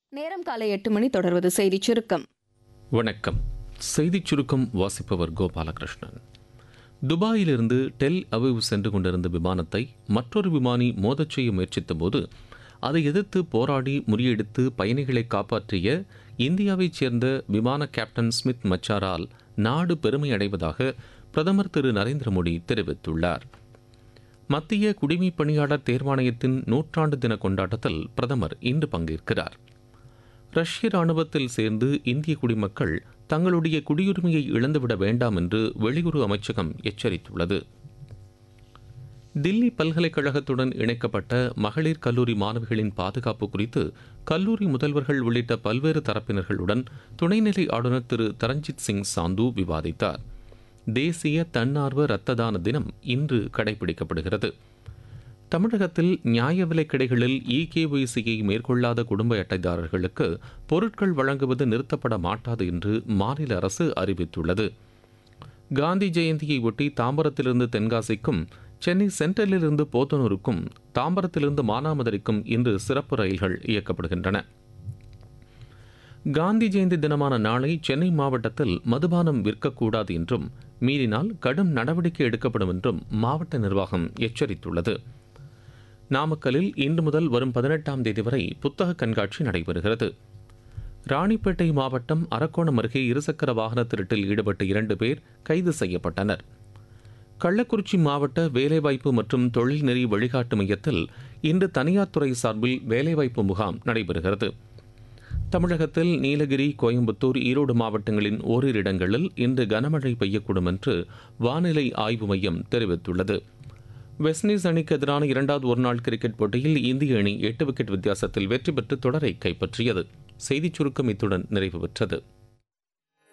நேரம் காலை எட்டு மணி தொடர்வது செய்திச் சுருக்கம் வணக்கம் செய்திச் சுருக்கம் வாசிப்பவர் கோபாலகிருஷ்ணன் துபாயிலிருந்து டெல் அவிவ் சென்று கொண்டிருந்த விமானத்தை மற்றொரு விமானி மோதச் செய்ய முயற்சித்தபோது அதை எதிர்த்து போராடி முறியடித்து பயணிகளை காப்பாற்றிய இந்தியாவைச் சேர்ந்த விமான கேப்டன் ஸ்மித் மச்சாரால் நாடு பெருமை அடைவதாக பிரதமர் திரு நரேந்திர மோடி தெரிவித்துள்ளார் மத்திய குடிமைப் பணியாளர் தேர்வாணையத்தின் நூற்றாண்டு தின கொண்டாட்டத்தில் பிரதமர் இன்று பங்கேற்கிறார் ரஷ்ய ராணுவத்தில் சேர்ந்து இந்திய குடிமக்கள் தங்களுடைய குடியுரிமையை இழந்துவிட வேண்டாம் என்று வெளியுறவு அமைச்சகம் எச்சரித்துள்ளது தில்லி பல்கலைக்கழகத்துடன் இணைக்கப்பட்ட மகளிர் கல்லூரி மாணவிகளின் பாதுகாப்பு குறித்து கல்லூரி முதல்வர்கள் உள்ளிட்ட பல்வேறு தரப்பினர்களுடன் துணைநிலை ஆளுநர் திரு தரஞ்சித் சிங் சாந்து விவாதித்தார் தேசிய தன்னார்வ இரத்த தான தினம் இன்று கடைபிடிக்கப்படுகிறது தமிழகத்தில் நியாய விலைக் கடைகளில் இகேஒய்சியை மேற்கொள்ளாத குடும்ப அட்டைதாரர்களுக்கு பொருட்கள் வழங்குவது நிறுத்தப்பட மாட்டாது என்று மாநில அரசு அறிவித்துள்ளது காந்தி ஜெயந்தியை ஒட்டி தாம்பரத்திலிருந்து தென்காசிக்கும் சென்னை சென்ட்ரலிலிருந்து போத்தனூருக்கும் தாம்பரத்திலிருந்து மானாமதுரைக்கும் இன்று சிறப்பு ரயில்கள் இயக்கப்படுகின்றன காந்தி ஜெயந்தி தினமான நாளை சென்னை மாவட்டத்தில் மதுபானம் விற்கக்கூடாது என்றும் மீறினால் கடும் நடவடிக்கை எடுக்கப்படும் என்றும் மாவட்ட நிர்வாகம் எச்சரித்துள்ளது நாமக்கலில் இன்று முதல் வரும் பதினெட்டாம் தேதி வரை புத்தக கண்காட்சி நடைபெறுகிறது ராணிப்பேட்டை மாவட்டம் அரக்கோணம் அருகே இருசக்கர வாகன திருட்டில் ஈடுபட்ட இரண்டு பேர் கைது செய்யப்பட்டனர் கள்ளக்குறிச்சி மாவட்ட வேலைவாய்ப்பு மற்றும் தொழில்நெறி வழிகாட்டு மையத்தில் இன்று தனியார் துறை சார்பில் வேலைவாய்ப்பு முகாம் நடைபெறுகிறது தமிழகத்தில் நீலகிரி கோயம்புத்தூர் ஈரோடு மாவட்டங்களின் ஓரிரு இடங்களில் இன்று கனமழை பெய்யக்கூடும் என்று வானிலை ஆய்வு மையம் தெரிவித்துள்ளது வெஸ்ட்இண்டீஸ் அணிக்கு எதிரான இரண்டாவது ஒருநாள் கிரிக்கெட் போட்டியில் இந்திய அணி எட்டு விக்கெட் வித்தியாசத்தில் வெற்றி பெற்று தொடரை கைப்பற்றியது செய்திச் சுருக்கம் இத்துடன் நிறைவு பெற்றது